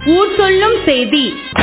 ஊர் சொல்லும் செய்தி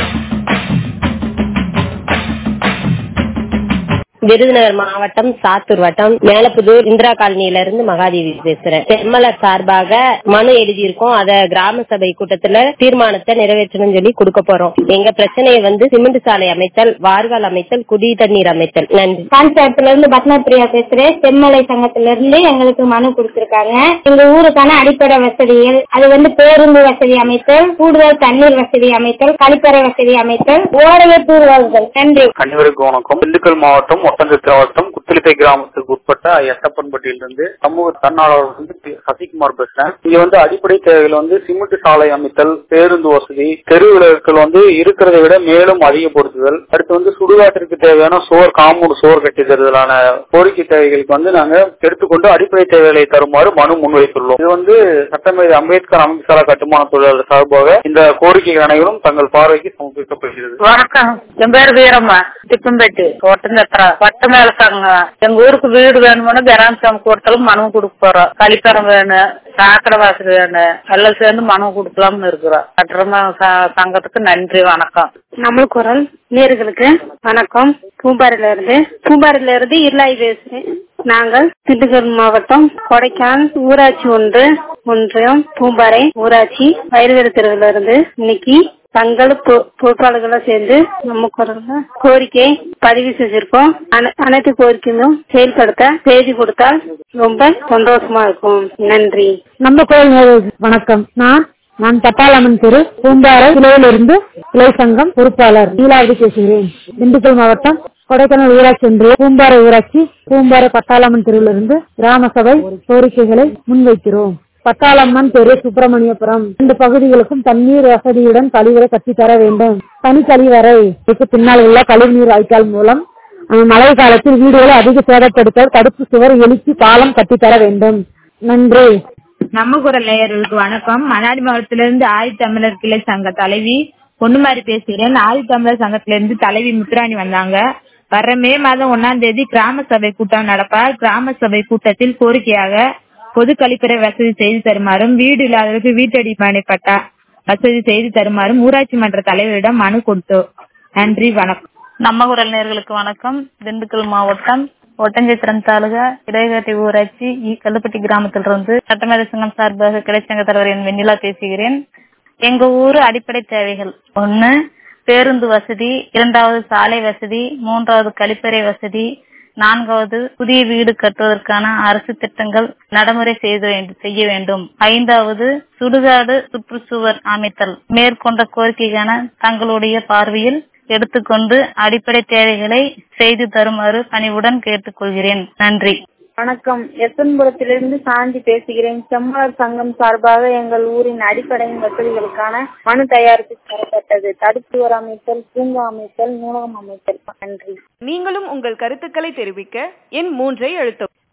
விருதுநகர் மாவட்டம் சாத்தூர் வட்டம் மேலப்புதூர் இந்திரா காலனியில இருந்து மகாதேவி பேசுறேன் செம்மலர் சார்பாக மனு எழுதியிருக்கோம் அத கிராம சபை கூட்டத்துல தீர்மானத்தை நிறைவேற்றணும் சொல்லி கொடுக்க போறோம் எங்க பிரச்சனையை வந்து சிமெண்ட் சாலை அமைத்தல் வார்கால் அமைத்தல் குடி தண்ணீர் அமைத்தல் நன்றி கான்செப்ட்ல இருந்து பத்மா பிரியா பேசுறேன் செம்மலை சங்கத்துல இருந்து எங்களுக்கு மனு கொடுத்திருக்காங்க எங்க ஊருக்கான அடிப்படை வசதிகள் அது வந்து பேருந்து வசதி அமைத்தல் கூடுதல் தண்ணீர் வசதி அமைத்தல் கழிப்பறை வசதி அமைத்தல் ஓரைய தூர்வாள்கள் நன்றி அனைவருக்கும் வணக்கம் திண்டுக்கல் மாவட்டம் ஒட்டஞ்சத்திர வட்டம் குத்தலிப்பை கிராமத்துக்கு உட்பட்ட எட்டப்பன்பட்டியிலிருந்து சமூக தன்னாளர் வந்து பி- சசிகுமார் பேசுறேன் இங்க வந்து அடிப்படை தேவைகள் வந்து சிமெண்ட் சாலை அமைத்தல் பேருந்து வசதி தெரு விளக்குகள் வந்து இருக்கிறதை விட மேலும் அதிகப்படுத்துதல் அடுத்து வந்து சுடுகாட்டிற்கு தேவையான சோர் காம்பவுண்ட் சோர் கட்டி தருதலான கோரிக்கை தேவைகளுக்கு வந்து நாங்க எடுத்துக்கொண்டு அடிப்படை தேவைகளை தருமாறு மனு முன்வைத்துள்ளோம் இது வந்து சட்டமேதை அம்பேத்கர் அமைப்புசாரா கட்டுமான தொழிலாளர் சார்பாக இந்த கோரிக்கைகள் அனைவரும் தங்கள் பார்வைக்கு சமர்ப்பிக்கப்படுகிறது வணக்கம் என் பேர் வீரம்மா திப்பம்பேட்டு ஒட்டஞ்சத்திரம் வட்ட மேல சங்கம் எங்க ஊருக்கு வீடு வேணும்னு கிராம சங்கம் கூட்டத்தில் மனு கொடுக்க போறோம் கழிப்பறம் வேணும் சாக்கடை வாசல் வேணும் எல்லாம் சேர்ந்து மனு கொடுக்கலாம்னு இருக்கிறோம் கட்டுறமா சங்கத்துக்கு நன்றி வணக்கம் நம்ம குரல் நேர்களுக்கு வணக்கம் பூம்பாரில இருந்து பூம்பாரில இருந்து இருளாய் பேசுறேன் நாங்கள் திண்டுக்கல் மாவட்டம் கொடைக்கானல் ஊராட்சி ஒன்று ஒன்றியம் பூம்பாறை ஊராட்சி வயல்வெளி தெருவுல இருந்து இன்னைக்கு தங்கள் பொ- பொறுப்பாளர்களா சேர்ந்து நம்ம குரல்ல கோரிக்கை பதிவு செஞ்சிருக்கோம் அனை- அனைத்து கோரிக்கையும் செயல்படுத்த செய்தி கொடுத்தால் ரொம்ப சந்தோஷமா இருக்கும் நன்றி நம்ம கோயில் நேயர்களுக்கு வணக்கம் நான் நான் பட்டாளம்மன் தெரு பூம்பாறை கிளையிலிருந்து கிளை சங்கம் பொறுப்பாளர் லீலாவதி பேசுகிறேன் திண்டுக்கல் மாவட்டம் கொடைக்கானல் ஊராட்சி ஒன்றிய பூம்பாறை ஊராட்சி பூம்பாறை பட்டாளம்மன் தெருவிலிருந்து கிராம சபை கோரிக்கைகளை முன்வைக்கிறோம் பட்டாளம்மன் தெரு சுப்பிரமணியபுரம் இந்த பகுதிகளுக்கும் தண்ணீர் வசதியுடன் கழிவறை கட்டித்தர வேண்டும் தனி கழிவறை இதுக்கு பின்னால் உள்ள கழிவுநீர் வாய்க்கால் மூலம் அஹ், மழை காலத்தில் வீடுகளை அதிக சேதப்படுத்த தடுப்பு சுவர் எழுப்பி பாலம் கட்டித்தர வேண்டும் நன்றி நம்ம குரல் நேயர்களுக்கு வணக்கம் மணாடி மாவட்டத்திலிருந்து ஆதி தமிழர் கிளை சங்க தலைவி பொண்ணுமாரி பேசுகிறேன் ஆதி தமிழர் சங்கத்திலிருந்து தலைவி முத்துராணி வந்தாங்க வர்ற மே மாதம் ஒன்னாம் தேதி கிராம சபை கூட்டம் நடப்பார் கிராம சபை கூட்டத்தில் கோரிக்கையாக பொது கழிப்பறை வசதி செய்து தருமாறும் வீடு இல்லாதவருக்கு வீட்டடி மனை பட்டா வசதி செய்து தருமாறும் ஊராட்சி மன்ற தலைவரிடம் மனு கொடுத்தோம் நன்றி வணக்கம் நம்ம குரல் நேர்களுக்கு வணக்கம் திண்டுக்கல் மாவட்டம் ஒட்டஞ்சத்திரம் தாலுகா இடையகாட்டி ஊராட்சி இ. கல்லுப்பட்டி கிராமத்திலிருந்து சட்டமேத சங்கம் சார்பாக கிளைச்சங்க தலைவர் என் வெண்ணிலா பேசுகிறேன் எங்க ஊரு அடிப்படை தேவைகள் ஒண்ணு பேருந்து வசதி இரண்டாவது சாலை வசதி மூன்றாவது கழிப்பறை வசதி நான்காவது புதிய வீடு கட்டுவதற்கான அரசு திட்டங்கள் நடைமுறை செய்து வேண்டும்- செய்ய வேண்டும் ஐந்தாவது சுடுகாடு சுற்றுச்சுவர் அமைத்தல் மேற்கொண்ட கோரிக்கைக்கான தங்களுடைய பார்வையில் எடுத்துக்கொண்டு அடிப்படை தேவைகளை செய்து தருமாறு பணிவுடன் கேட்டுக்கொள்கிறேன் நன்றி வணக்கம் எத்தன்புரத்திலிருந்து சாந்தி பேசுகிறேன் செம்மலர் சங்கம் சார்பாக எங்கள் ஊரின் அடிப்படை வசதிகளுக்கான மனு தயாரித்து தரப்பட்டது தடுப்புவர் அமைத்தல் பூங்கா அமைத்தல் நூலகம் அமைத்தல் நன்றி நீங்களும் உங்கள் கருத்துக்களை தெரிவிக்க எண் மூன்றை அழுத்தவும்